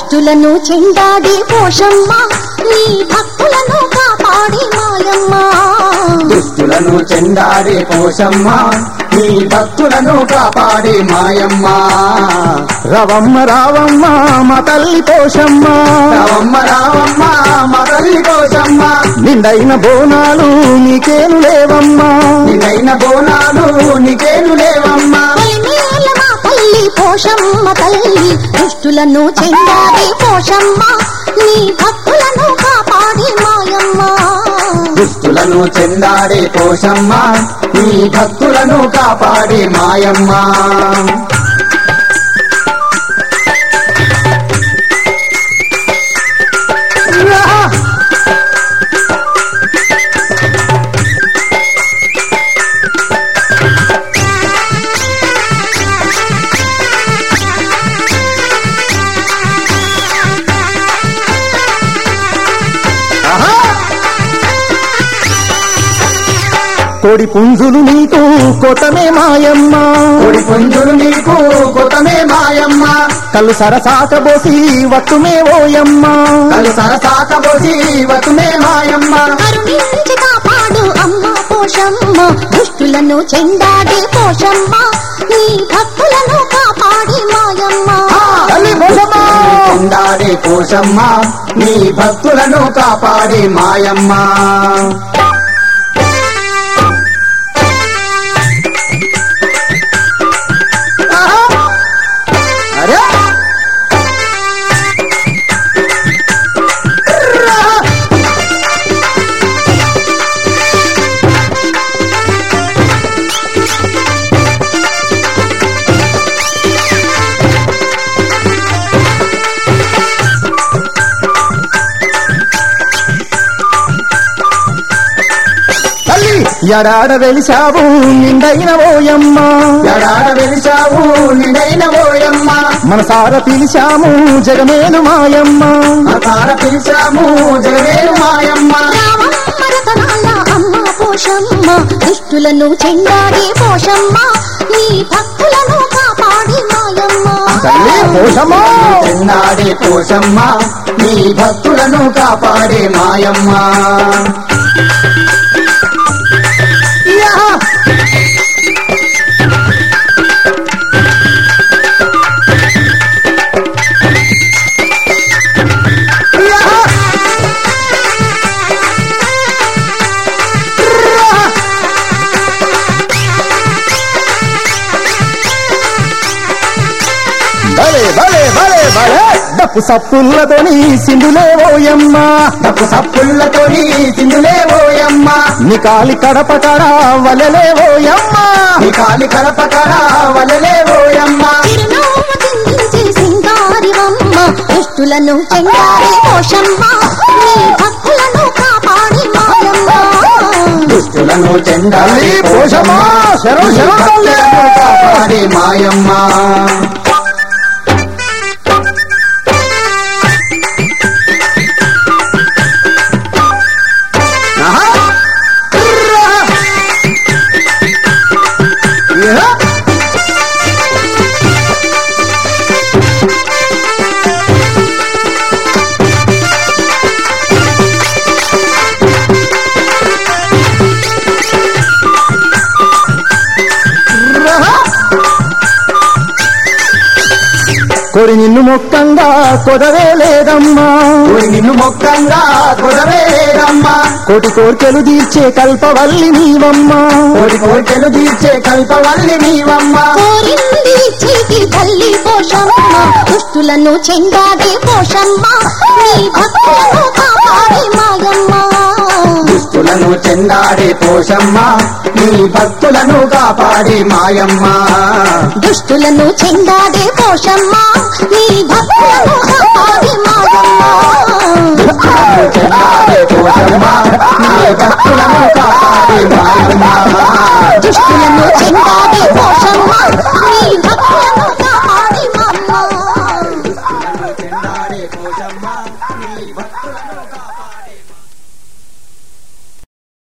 దుష్టులను చెండాడి పోషమ్మ నీ భక్తులను కాపాడి మాయమ్మ దుష్టులను చెండాడే పోషమ్మ నీ భక్తులను కాపాడే మాయమ్మ రవమ్మ రావమ్మ మా తల్లి పోషమ్మ రావమ్మ రావమ్మ మా తల్లి పోషమ్మ నిండైన బోనాలు నీకేను లేవమ్మా నిన్నైన బోనాలు నీకేను లేవమ్మా పొలిమేల మా తల్లి పోషమ్మ తల్లి దుష్టులను చెండాడి పోషమ్మ నీ భక్తులను కాపాడి మాయమ్మ దుష్టులను చెందాడే పోషమ్మ నీ భక్తులను కాపాడే మాయమ్మ కోడి పుంజులు నీకు కొటమే మాయమ్మ కొడి పుంజులు నీకు కొతమే మాయమ్మ కళ్ళు సరసాకబోసి వట్టుమే ఓయమ్మ కలు సరసాకబోసి వతుమే మాయమ్మ కరుణించి కాపాడు అమ్మ పోషమ్మ దుష్టులను చెండాడి పోషమ్మ నీ భక్తులను కాపాడి మాయమ్మ తల్లి పోషమ్మ చెందాడే పోషమ్మ నీ భక్తులను కాపాడే మాయమ్మ అరే తల్లి ఎడాడ వెలిసావు నిండైన ఓయమ్మ ఎడాడ వెలిసావు నిడైన ఓయమ్మ మనసార పిలిచాము జగమేలు మాయమ్మ తార పిలిచాము జగవేలు మాయమ్మ రామమ్మ రతనాల అమ్మ పోషమ్మ దుష్టులను చెండాడి పోషమ్మ నీ భక్తులను కాపాడి మాయమ్మ తల్లి పోషమ్మ చెందాడే పోషమ్మ నీ భక్తులను కాపాడే మాయమ్మ భలే భలే భలే భలే డప్పు సప్పుల్లతోని సింధులే ఓయమ్మ తప్పు సప్పుళ్ళతోని సింధులే ఓయమ్మ నీ కాలి కడప కడ వలలే ఓయమ్మ నీ కాలి కలపకర వలలే ఓయమ్మ చిరునవ్వు చిందించి సింగారివమ్మ దుష్టులను చెండాడి పోషమ్మ నీ భక్తులను కాపాడి మాయమ్మ దుష్టులను చెండాలి తల్లి పోషమ్మ శరం నీ శరం తల్లి భక్తులను కాపాడే మాయమ్మ ఆహా. ఇహ. కొరి నిన్ను మొక్కంగా కొదవే లేదమ్మా ఊరి నిన్ను మొక్కంగా కుదవేదమ్మా కోటి కోర్కెలు తీర్చే కల్పవల్లి నీవమ్మా కోడి కోరికలు తీర్చే కల్పవల్లి నీవమ్మ కోరింది చీటి తల్లి పోషమ్మ దుష్టులను చెండాడి పోషమ్మ నీ భక్తులను కాపాడి మాయమ్మ దుష్టులను చెందాడే పోషమ్మ నీ భక్తులను కాపాడే మాయమ్మ దుష్టులను చెండాడే పోషమ్మ నీ భక్తులను కాపాడి మాయమ్మ దుష్టులను చెందాడే పోషమ్మ నీ భక్తులను కాపాడే మాయమ్మ దుష్టులను చెండాడే